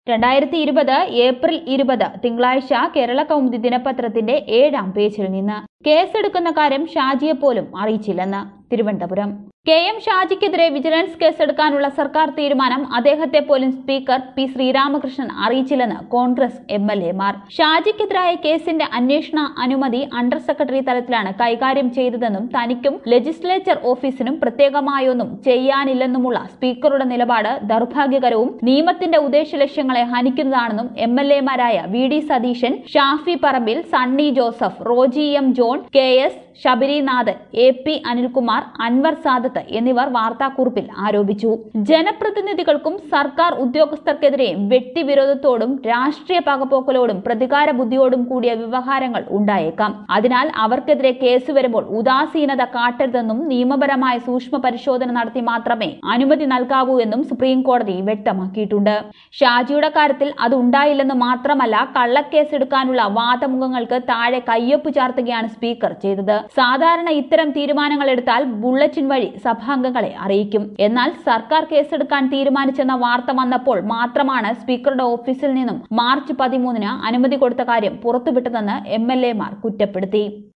രണ്ടായിരത്തി ഇരുപത് ഏപ്രിൽ ഇരുപത് തിങ്കളാഴ്ച കേരള കൗമുദി ദിനപത്രത്തിന്റെ ഏഴാം പേജിൽ നിന്ന് കേസെടുക്കുന്ന കാര്യം ഷാജിയെ പോലും അറിയിച്ചില്ലെന്ന് തിരുവനന്തപുരം കെ എം ഷാജിക്കെതിരെ വിജിലൻസ് കേസെടുക്കാനുള്ള സർക്കാർ തീരുമാനം അദ്ദേഹത്തെ പോലും സ്പീക്കർ പി ശ്രീരാമകൃഷ്ണൻ അറിയിച്ചില്ലെന്ന് കോൺഗ്രസ് എം എൽ എമാർ ഷാജിക്കെതിരായ കേസിന്റെ അന്വേഷണ അനുമതി അണ്ടർ സെക്രട്ടറി തലത്തിലാണ് കൈകാര്യം ചെയ്തതെന്നും തനിക്കും ലെജിസ്ലേച്ചർ ഓഫീസിനും പ്രത്യേകമായൊന്നും ചെയ്യാനില്ലെന്നുമുള്ള സ്പീക്കറുടെ നിലപാട് ദൗർഭാഗ്യകരവും നിയമത്തിന്റെ ഉദ്ദേശ ലക്ഷ്യങ്ങളെ ഹനിക്കുന്നതാണെന്നും എം എൽ എമാരായ V D Satheesan Shafi Parambil Sunny Joseph Roji M John K S Sabarinath A P Anilkumar Anwar Sadath എന്നിവർ വാർത്താക്കുറിപ്പിൽ ആരോപിച്ചു ജനപ്രതിനിധികൾക്കും സർക്കാർ ഉദ്യോഗസ്ഥർക്കെതിരെയും വ്യക്തിവിരോധത്തോടും രാഷ്ട്രീയ പകപോക്കലോടും പ്രതികാര ബുദ്ധിയോടും കൂടിയ വ്യവഹാരങ്ങൾ ഉണ്ടായേക്കാം അതിനാൽ അവർക്കെതിരെ കേസ് വരുമ്പോൾ ഉദാസീനത കാട്ടരുതെന്നും നിയമപരമായ സൂക്ഷ്മ പരിശോധന നടത്തി മാത്രമേ അനുമതി നൽകാവൂ എന്നും സുപ്രീം കോടതി വ്യക്തമാക്കിയിട്ടുണ്ട് ഷാജിയുടെ കാര്യത്തിൽ അത് ഉണ്ടായില്ലെന്ന് മാത്രമല്ല കള്ളക്കേസെടുക്കാനുള്ള വാദമുഖങ്ങൾക്ക് താഴെ കയ്യൊപ്പ് ചാർത്തുകയാണ് സ്പീക്കർ ചെയ്തത് സാധാരണ ഇത്തരം തീരുമാനങ്ങൾ എടുത്താൽ ബുള്ളറ്റിൻ വഴി സഭാംഗങ്ങളെ അറിയിക്കും എന്നാൽ സർക്കാർ കേസെടുക്കാൻ തീരുമാനിച്ചെന്ന വാർത്ത വന്നപ്പോൾ മാത്രമാണ് സ്പീക്കറുടെ ഓഫീസിൽ നിന്നും മാർച്ച് പതിമൂന്നിന് അനുമതി കൊടുത്ത കാര്യം പുറത്തുവിട്ടതെന്ന് എം കുറ്റപ്പെടുത്തി